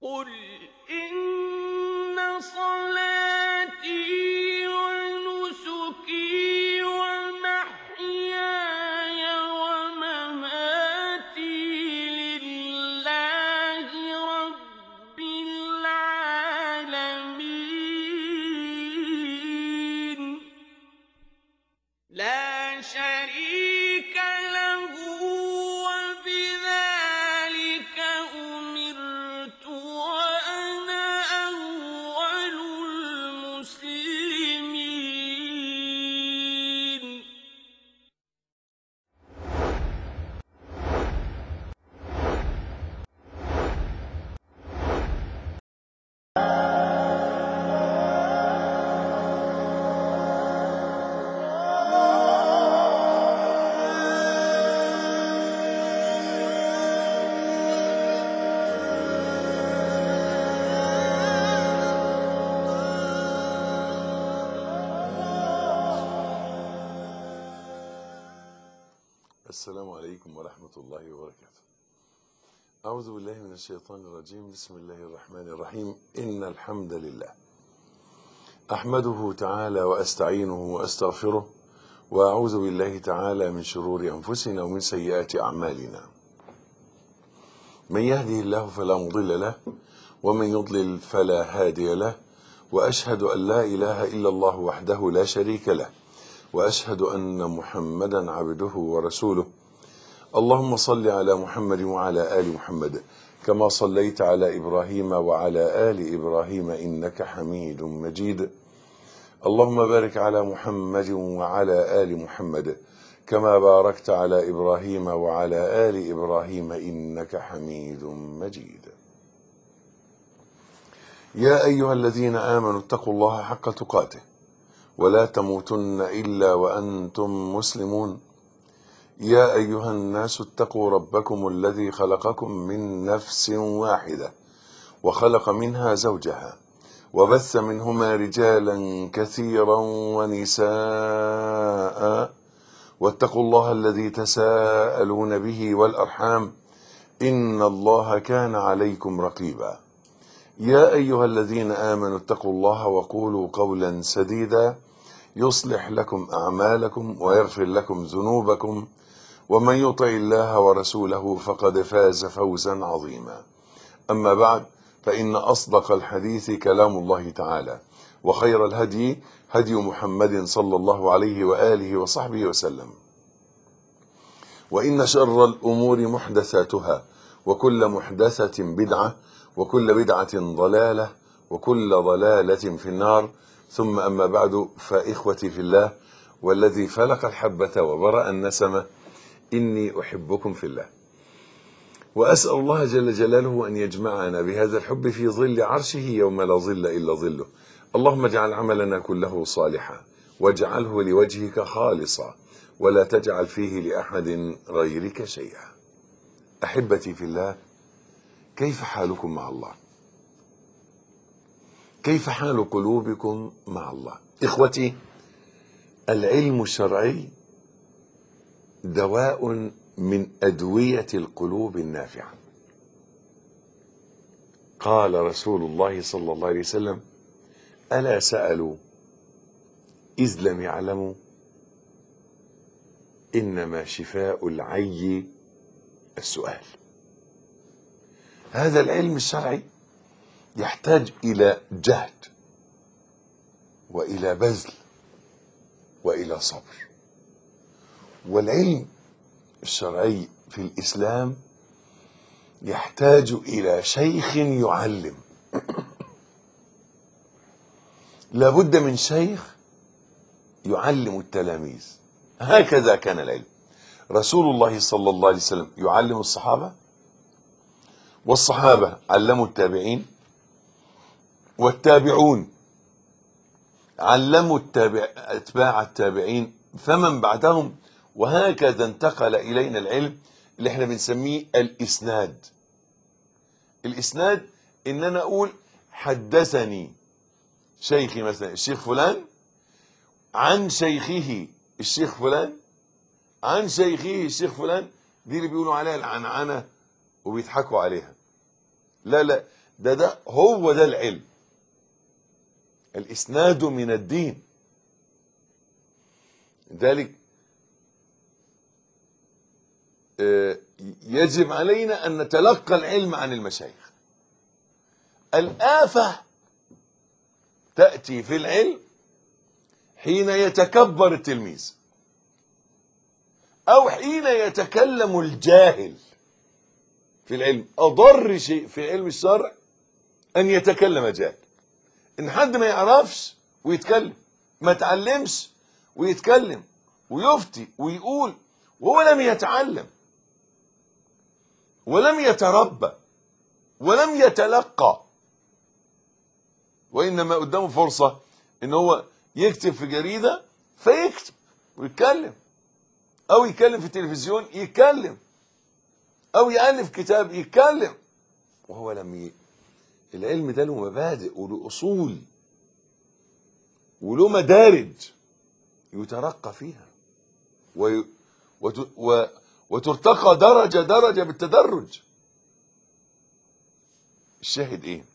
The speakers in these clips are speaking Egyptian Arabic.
قل إن صلاتي ونسكي ومحياي ومماتي لله رب العالمين لا شريك له وبذلك أمرت وأنا أول المسلمين السلام عليكم ورحمة الله وبركاته أعوذ بالله من الشيطان الرجيم بسم الله الرحمن الرحيم إن الحمد لله أحمده تعالى وأستعينه وأستغفره وأعوذ بالله تعالى من شرور أنفسنا ومن سيئات أعمالنا من يهده الله فلا مضل له ومن يضلل فلا هادي له وأشهد أن لا إله إلا الله وحده لا شريك له واشهد ان محمدا عبده ورسوله اللهم صل على محمد وعلى ال محمد كما صليت على ابراهيم وعلى ال ابراهيم انك حميد مجيد اللهم بارك على محمد وعلى ال محمد كما باركت على ابراهيم وعلى ال ابراهيم انك حميد مجيد يا ايها الذين امنوا اتقوا الله حق تقاته ولا تموتن الا وانتم مسلمون يا ايها الناس اتقوا ربكم الذي خلقكم من نفس واحده وخلق منها زوجها وبث منهما رجالا كثيرا ونساء واتقوا الله الذي تساءلون به والارحام ان الله كان عليكم رقيبا يا ايها الذين امنوا اتقوا الله وقولوا قولا سديدا يصلح لكم اعمالكم ويغفر لكم ذنوبكم ومن يطع الله ورسوله فقد فاز فوزا عظيما اما بعد فان اصدق الحديث كلام الله تعالى وخير الهدي هدي محمد صلى الله عليه واله وصحبه وسلم وان شر الامور محدثاتها وكل محدثه بدعه وكل بدعة ضلالة وكل ضلالة في النار ثم أما بعد فإخوتي في الله والذي فلق الحبة وبرأ النسمة إني أحبكم في الله وأسأل الله جل جلاله أن يجمعنا بهذا الحب في ظل عرشه يوم لا ظل إلا ظله اللهم اجعل عملنا كله صالحا واجعله لوجهك خالصا ولا تجعل فيه لأحد غيرك شيئا أحبتي في الله كيف حالكم مع الله كيف حال قلوبكم مع الله اخوتي العلم الشرعي دواء من ادويه القلوب النافعه قال رسول الله صلى الله عليه وسلم الا سالوا اذ لم يعلموا انما شفاء العي السؤال هذا العلم الشرعي يحتاج الى جهد والى بذل والى صبر والعلم الشرعي في الاسلام يحتاج الى شيخ يعلم لابد من شيخ يعلم التلاميذ هكذا كان العلم رسول الله صلى الله عليه وسلم يعلم الصحابه والصحابة علموا التابعين والتابعون علموا التابع اتباع التابعين فمن بعدهم وهكذا انتقل الينا العلم اللي احنا بنسميه الاسناد الاسناد ان انا اقول حدثني شيخي مثلا الشيخ فلان عن شيخه الشيخ فلان عن شيخه الشيخ فلان دي اللي بيقولوا عليها العنعنه وبيضحكوا عليها لا لا ده ده هو ده العلم الإسناد من الدين ذلك آه، يجب علينا أن نتلقى العلم عن المشايخ الآفة تأتي في العلم حين يتكبر التلميذ أو حين يتكلم الجاهل في العلم أضر شيء في علم الشرع أن يتكلم جاهل إن حد ما يعرفش ويتكلم ما تعلمش ويتكلم ويفتي ويقول وهو لم يتعلم ولم يتربى ولم يتلقى وإنما قدامه فرصة إن هو يكتب في جريدة فيكتب ويتكلم أو يتكلم في التلفزيون يتكلم أو يألف كتاب يتكلم وهو لم ي... العلم ده له مبادئ وله أصول وله مدارج يترقى فيها وي... وت... و... وترتقى درجة درجة بالتدرج الشاهد ايه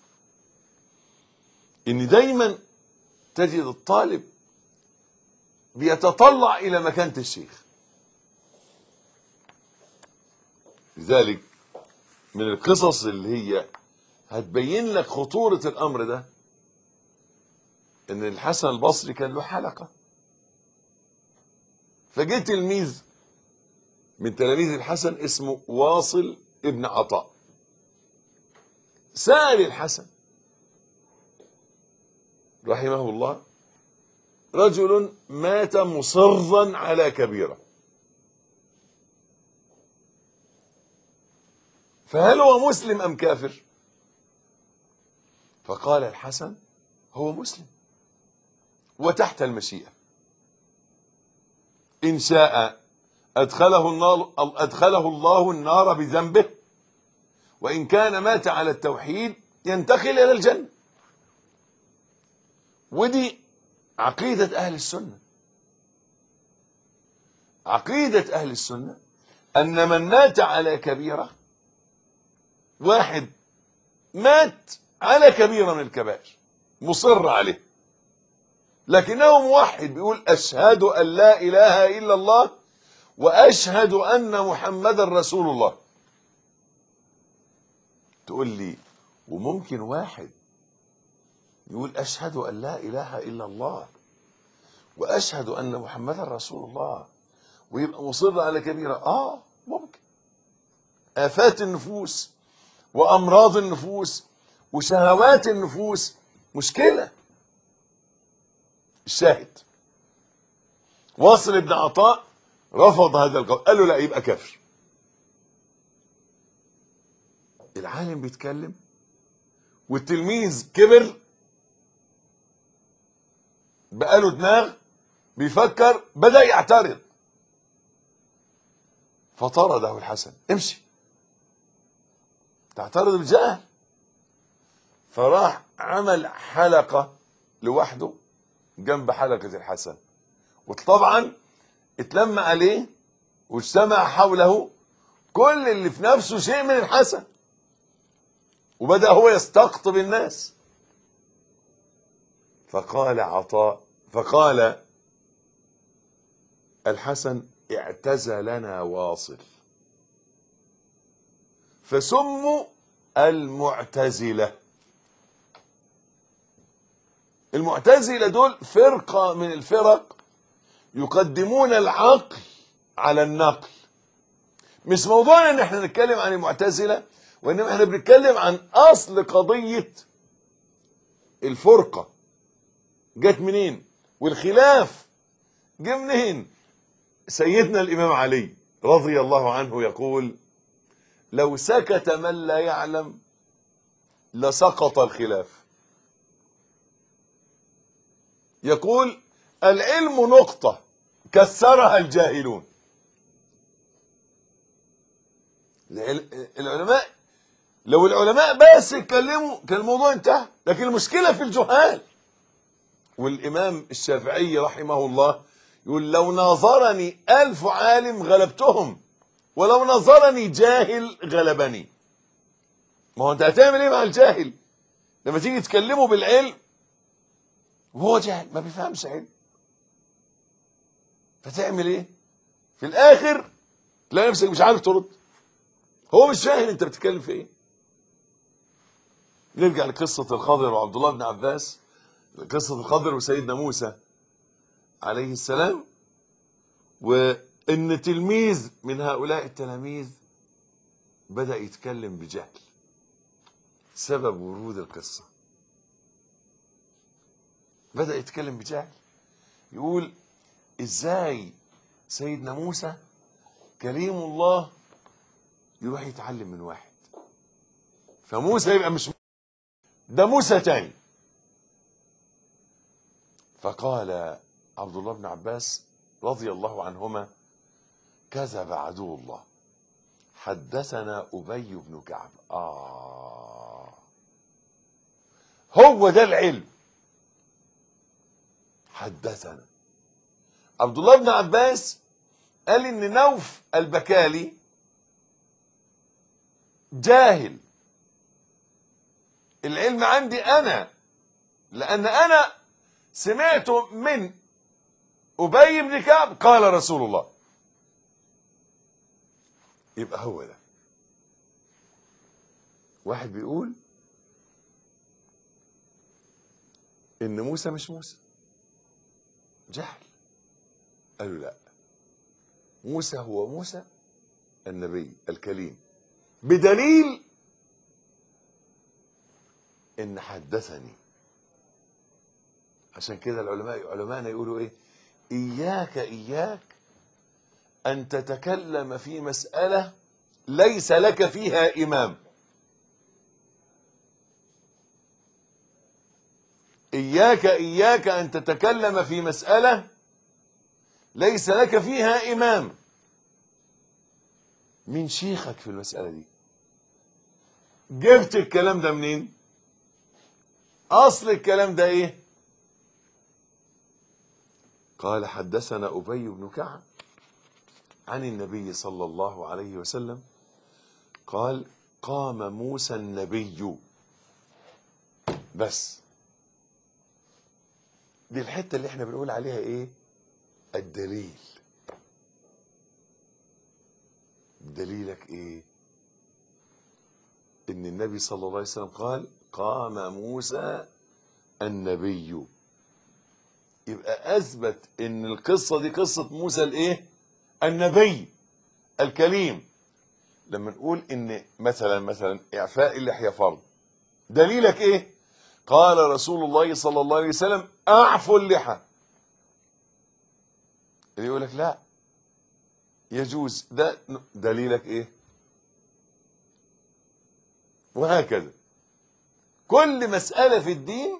ان دايما تجد الطالب بيتطلع الى مكانة الشيخ لذلك من القصص اللي هي هتبين لك خطورة الامر ده ان الحسن البصري كان له حلقة فجه تلميذ من تلاميذ الحسن اسمه واصل ابن عطاء سأل الحسن رحمه الله رجل مات مصرا على كبيرة فهل هو مسلم أم كافر فقال الحسن هو مسلم وتحت المشيئة إن شاء أدخله النار أدخله الله النار بذنبه وإن كان مات على التوحيد ينتقل إلى الجنة ودي عقيدة أهل السنة عقيدة أهل السنة أن من مات على كبيرة واحد مات على كبيرة من الكبائر مصر عليه لكنه موحد بيقول أشهد أن لا إله إلا الله واشهد ان محمدا رسول الله تقول لي وممكن واحد يقول اشهد ان لا اله الا الله واشهد ان محمدا رسول الله ويبقى مصر على كبيره اه ممكن افات النفوس وامراض النفوس وشهوات النفوس مشكله الشاهد واصل ابن عطاء رفض هذا القول قال له لا يبقى كافر العالم بيتكلم والتلميذ كبر بقى له دماغ بيفكر بدأ يعترض فطرده الحسن امشي تعترض بالجهل فراح عمل حلقة لوحده جنب حلقة الحسن وطبعا اتلم عليه واجتمع حوله كل اللي في نفسه شيء من الحسن وبدأ هو يستقطب الناس فقال عطاء فقال الحسن اعتزلنا واصل فسموا المعتزلة المعتزلة دول فرقة من الفرق يقدمون العقل على النقل مش موضوعنا ان احنا نتكلم عن المعتزلة وانما احنا بنتكلم عن اصل قضية الفرقة جت منين والخلاف جه منين سيدنا الامام علي رضي الله عنه يقول لو سكت من لا يعلم لسقط الخلاف يقول العلم نقطة كسرها الجاهلون العل- العلماء لو العلماء بس اتكلموا كان الموضوع انتهى لكن المشكلة في الجهال والإمام الشافعي رحمه الله يقول لو ناظرني ألف عالم غلبتهم ولو نظرني جاهل غلبني ما هو انت هتعمل ايه مع الجاهل لما تيجي تكلمه بالعلم وهو جاهل ما بيفهمش علم فتعمل ايه في الاخر تلاقي نفسك مش عارف ترد هو مش فاهم انت بتتكلم في ايه نرجع لقصة الخضر وعبد الله بن عباس قصة الخضر وسيدنا موسى عليه السلام وان تلميذ من هؤلاء التلاميذ بدأ يتكلم بجهل سبب ورود القصة بدأ يتكلم بجهل يقول ازاي سيدنا موسى كريم الله يروح يتعلم من واحد فموسى يبقى مش ده موسى تاني فقال عبد الله بن عباس رضي الله عنهما كذب عدو الله حدثنا أبي بن كعب آه هو ده العلم حدثنا عبد الله بن عباس قال ان نوف البكالي جاهل العلم عندي انا لان انا سمعت من ابي بن كعب قال رسول الله يبقى هو ده واحد بيقول ان موسى مش موسى جهل قالوا لا موسى هو موسى النبي الكليم بدليل ان حدثني عشان كده العلماء علماءنا يقولوا ايه اياك اياك ان تتكلم في مسألة ليس لك فيها امام اياك اياك ان تتكلم في مسألة ليس لك فيها امام مين شيخك في المسألة دي جبت الكلام ده منين اصل الكلام ده ايه قال حدثنا ابي بن كعب عن النبي صلى الله عليه وسلم قال قام موسى النبي بس دي الحته اللي احنا بنقول عليها ايه الدليل دليلك ايه ان النبي صلى الله عليه وسلم قال قام موسى النبي يبقى اثبت ان القصه دي قصه موسى الايه النبي الكليم لما نقول ان مثلا مثلا اعفاء اللحيه فرض دليلك ايه قال رسول الله صلى الله عليه وسلم اعفوا اللحى اللي يقول لك لا يجوز ده دليلك ايه وهكذا كل مسألة في الدين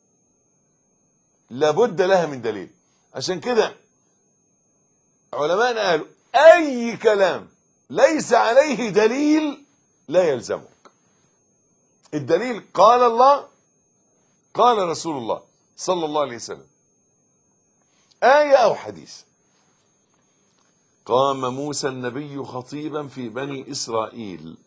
لابد لها من دليل عشان كده علماءنا قالوا اي كلام ليس عليه دليل لا يلزمك الدليل قال الله قال رسول الله صلى الله عليه وسلم آية أو حديث قام موسى النبي خطيبا في بني إسرائيل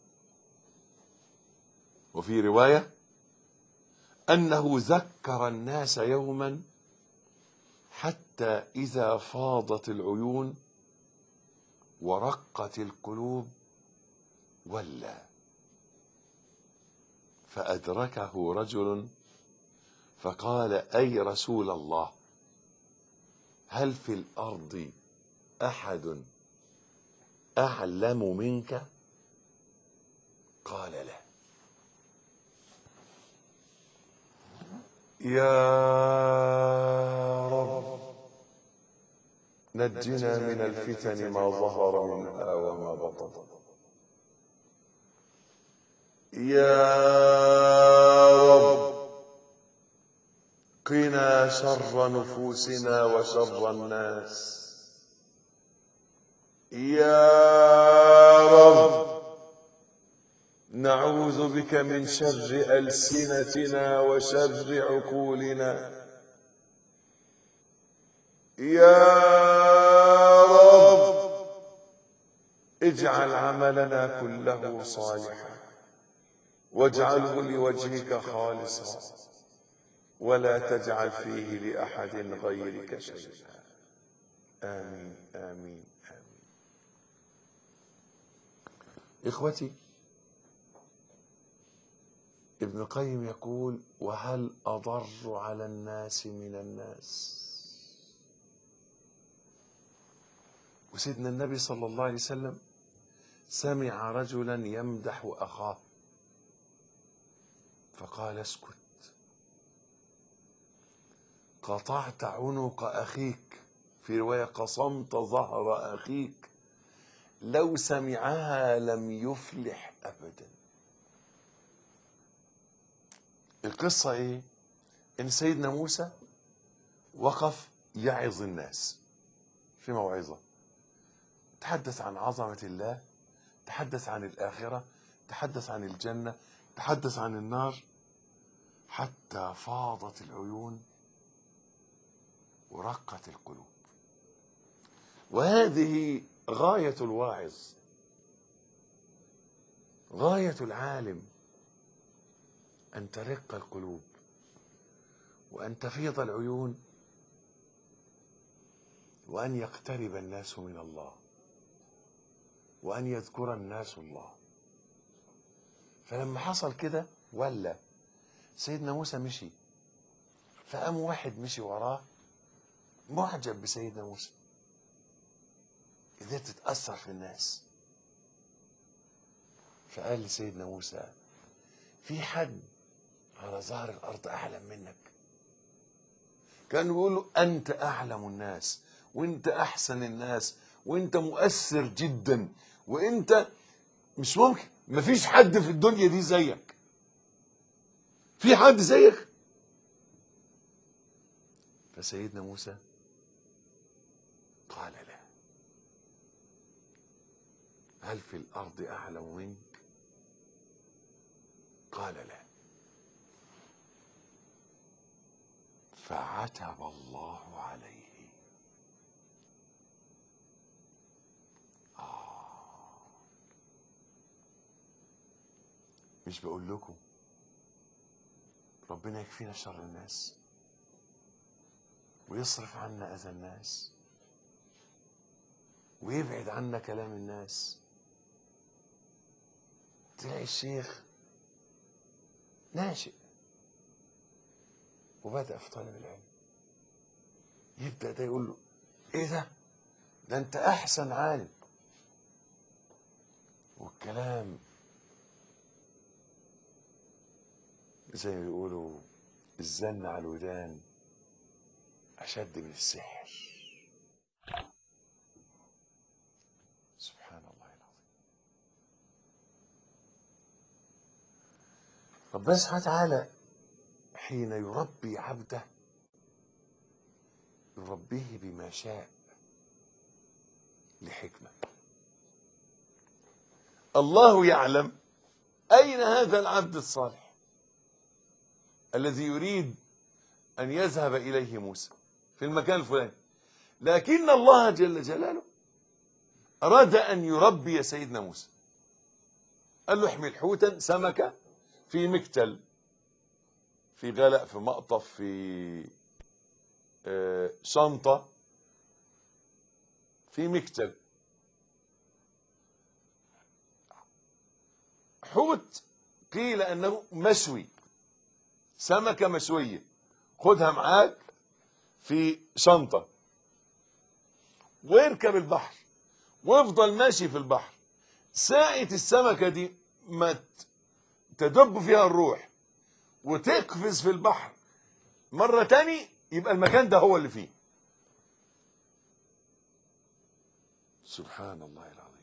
وفي رواية أنه ذكر الناس يوما حتى إذا فاضت العيون ورقت القلوب ولى فأدركه رجل فقال أي رسول الله هل في الأرض أحد أعلم منك قال لا يا رب نجنا من الفتن ما ظهر منها وما بطن يا رب قنا شر نفوسنا وشر الناس يا رب نعوذ بك من شر ألسنتنا وشر عقولنا يا رب اجعل عملنا كله صالحا واجعله لوجهك خالصا ولا تجعل فيه لأحد غيرك شيئا آمين آمين آمين إخوتي ابن القيم يقول وهل أضر على الناس من الناس وسيدنا النبي صلى الله عليه وسلم سمع رجلا يمدح أخاه فقال اسكت قطعت عنق أخيك في رواية قصمت ظهر أخيك لو سمعها لم يفلح أبدا القصة إيه إن سيدنا موسى وقف يعظ الناس في موعظة تحدث عن عظمة الله تحدث عن الآخرة تحدث عن الجنة تحدث عن النار حتى فاضت العيون ورقت القلوب وهذه غاية الواعظ غاية العالم أن ترق القلوب وأن تفيض العيون وأن يقترب الناس من الله وأن يذكر الناس الله فلما حصل كده ولا سيدنا موسى مشي فقام واحد مشي وراه معجب بسيدنا موسى قدرت تتأثر في الناس فقال لسيدنا موسى في حد على ظهر الأرض أعلم منك كان بيقول له أنت أعلم الناس وأنت أحسن الناس وأنت مؤثر جدا وأنت مش ممكن مفيش حد في الدنيا دي زيك في حد زيك فسيدنا موسى قال لا هل في الأرض أعلم منك قال لا فعتب الله عليه مش بقول لكم ربنا يكفينا شر الناس ويصرف عنا اذى الناس ويبعد عنا كلام الناس تلاقي الشيخ ناشئ وبدأ في طالب العلم يبدأ ده يقول له ايه ده ده انت احسن عالم والكلام زي ما بيقولوا الزن على الودان أشد من السحر سبحان الله العظيم ربنا سبحانه وتعالى حين يربي عبده يربيه بما شاء لحكمة الله يعلم أين هذا العبد الصالح الذي يريد أن يذهب إليه موسى في المكان الفلاني لكن الله جل جلاله أراد أن يربي سيدنا موسى قال له احمل حوتا سمكة في مكتل في غلق في مقطف في آه، شنطة في مكتل حوت قيل أنه مشوي سمكة مشوية خدها معاك في شنطة واركب البحر وافضل ماشي في البحر ساعة السمكة دي ما ت- تدب فيها الروح وتقفز في البحر مرة تاني يبقى المكان ده هو اللي فيه سبحان الله العظيم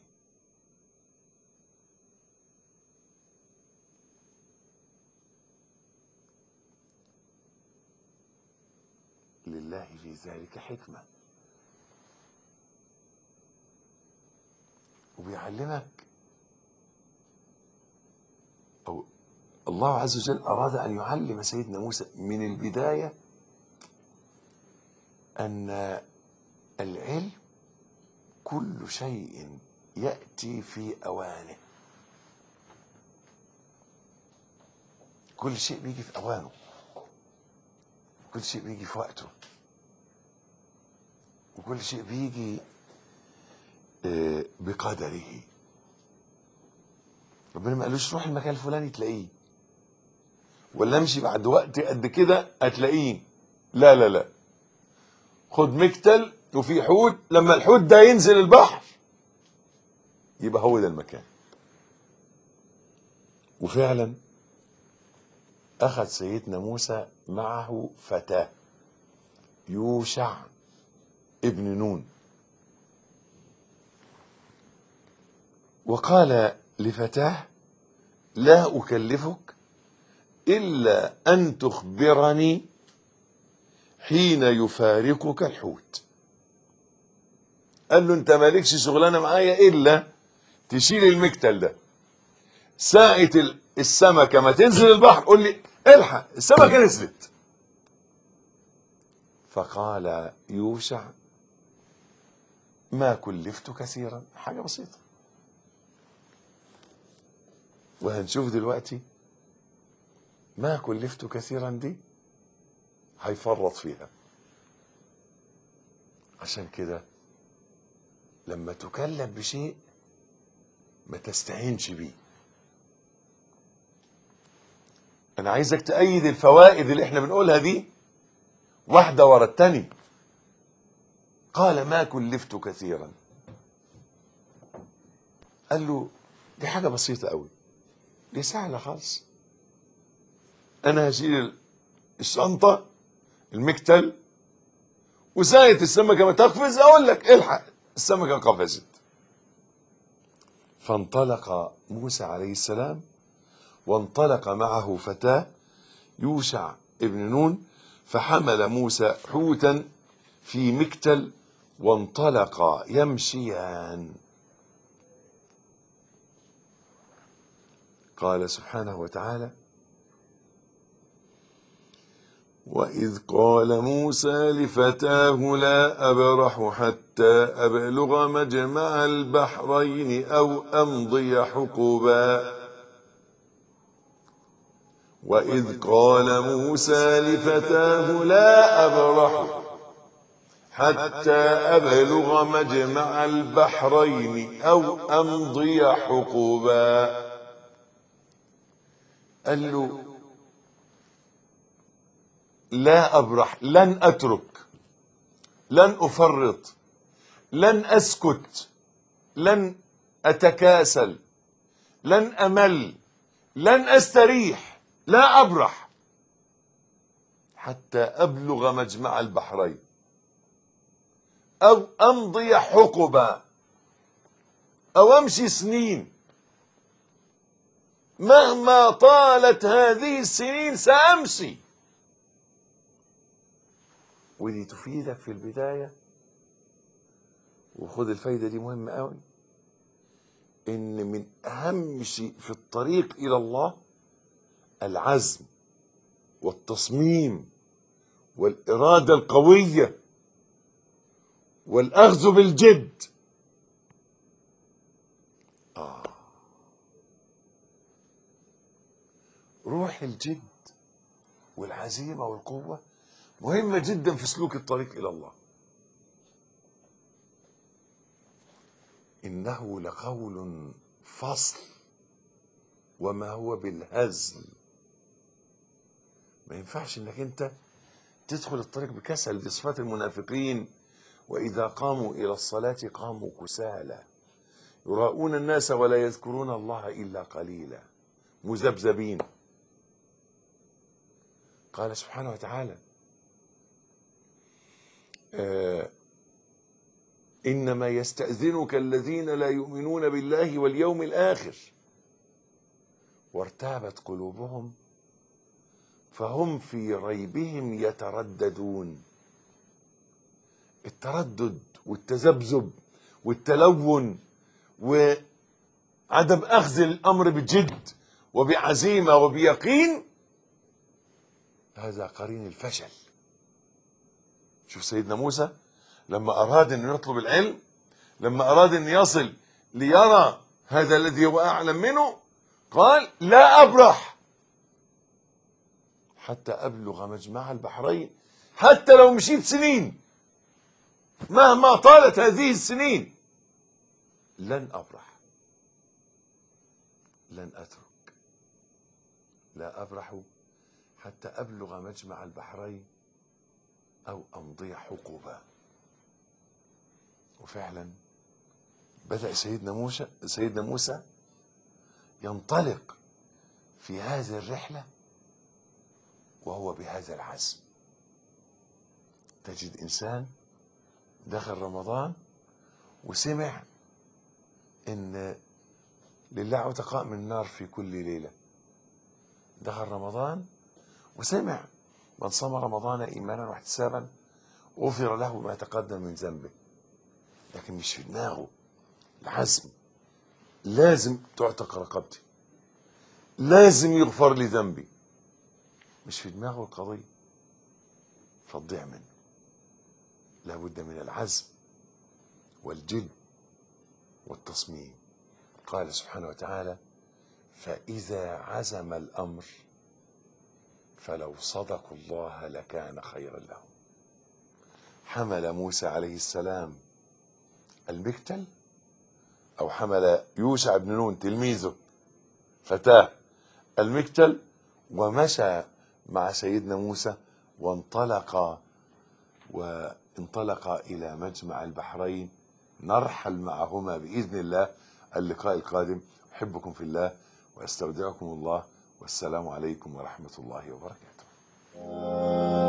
لله في ذلك حكمة وبيعلمك أو الله عز وجل أراد أن يعلم سيدنا موسى من البداية أن العلم كل شيء يأتي في أوانه كل شيء بيجي في اوانه كل شيء بيجي في وقته وكل شيء بيجي آه، بقدره ربنا ما قالوش روح المكان الفلاني تلاقيه ولا امشي بعد وقت قد كده هتلاقيه لا لا لا خد مكتل وفي حوت لما الحوت ده ينزل البحر يبقى هو ده المكان وفعلا اخذ سيدنا موسى معه فتاه يوشع ابن نون وقال لفتاه لا اكلفك الا ان تخبرني حين يفارقك الحوت قال له انت مالكش شغلانه معايا الا تشيل المكتل ده ساعة ال- السمكة ما تنزل البحر قول لي الحق السمكة نزلت فقال يوشع ما كلفت كثيرا حاجة بسيطة وهنشوف دلوقتي ما كلفت كثيرا دي هيفرط فيها عشان كده لما تكلف بشيء ما تستهينش بيه انا عايزك تأيد الفوائد اللي احنا بنقولها دي واحدة ورا التانية قال ما كلفت كثيرا قال له دي حاجة بسيطة قوي دي سهلة خالص انا هشيل الشنطة المكتل وساعة السمكة ما تقفز اقول لك الحق السمكة قفزت فانطلق موسى عليه السلام وانطلق معه فتاه يوشع ابن نون فحمل موسى حوتا في مكتل وانطلقا يمشيان قال سبحانه وتعالى وإذ قال موسى لفتاه لا أبرح حتى أبلغ مجمع البحرين أو أمضي حقبا وإذ قال موسى لفتاه لا أبرح حتى أبلغ مجمع البحرين أو أمضي حقبا قال له لا أبرح لن أترك لن أفرط لن أسكت لن أتكاسل لن أمل لن أستريح لا أبرح حتى أبلغ مجمع البحرين أو أمضي حقبا أو أمشي سنين مهما طالت هذه السنين سأمشي ودي تفيدك في البداية وخد الفايدة دي مهمة قوي إن من أهم شيء في الطريق إلى الله العزم والتصميم والإرادة القوية والأخذ بالجد آه روح الجد والعزيمة والقوة مهمة جدا في سلوك الطريق إلى الله إنه لقول فصل وما هو بالهزل ما ينفعش انك انت تدخل الطريق بكسل دي صفات المنافقين واذا قاموا الى الصلاه قاموا كسالى يراؤون الناس ولا يذكرون الله الا قليلا مذبذبين قال سبحانه وتعالى آه انما يستاذنك الذين لا يؤمنون بالله واليوم الاخر وارتابت قلوبهم فهم في ريبهم يترددون التردد والتذبذب والتلون وعدم اخذ الامر بجد وبعزيمه وبيقين هذا قرين الفشل شوف سيدنا موسى لما اراد انه يطلب العلم لما اراد ان يصل ليرى هذا الذي هو اعلم منه قال لا ابرح حتى أبلغ مجمع البحرين حتى لو مشيت سنين مهما طالت هذه السنين لن أبرح لن أترك لا أبرح حتى أبلغ مجمع البحرين أو أمضي حقوبا وفعلا بدأ سيدنا موسى سيدنا موسى ينطلق في هذه الرحلة وهو بهذا العزم تجد إنسان دخل رمضان وسمع إن لله عتقاء من النار في كل ليلة دخل رمضان وسمع من صام رمضان إيمانا واحتسابا غفر له ما تقدم من ذنبه لكن مش في دماغه العزم لازم تعتق رقبتي لازم يغفر لي ذنبي مش في دماغه القضية فتضيع منه لابد من العزم والجد والتصميم قال سبحانه وتعالى فإذا عزم الأمر فلو صدقوا الله لكان خيرا لهم حمل موسى عليه السلام المكتل أو حمل يوشع بن نون تلميذه فتاه المكتل ومشى مع سيدنا موسى وانطلق وانطلق إلى مجمع البحرين نرحل معهما بإذن الله اللقاء القادم أحبكم في الله وأستودعكم الله والسلام عليكم ورحمة الله وبركاته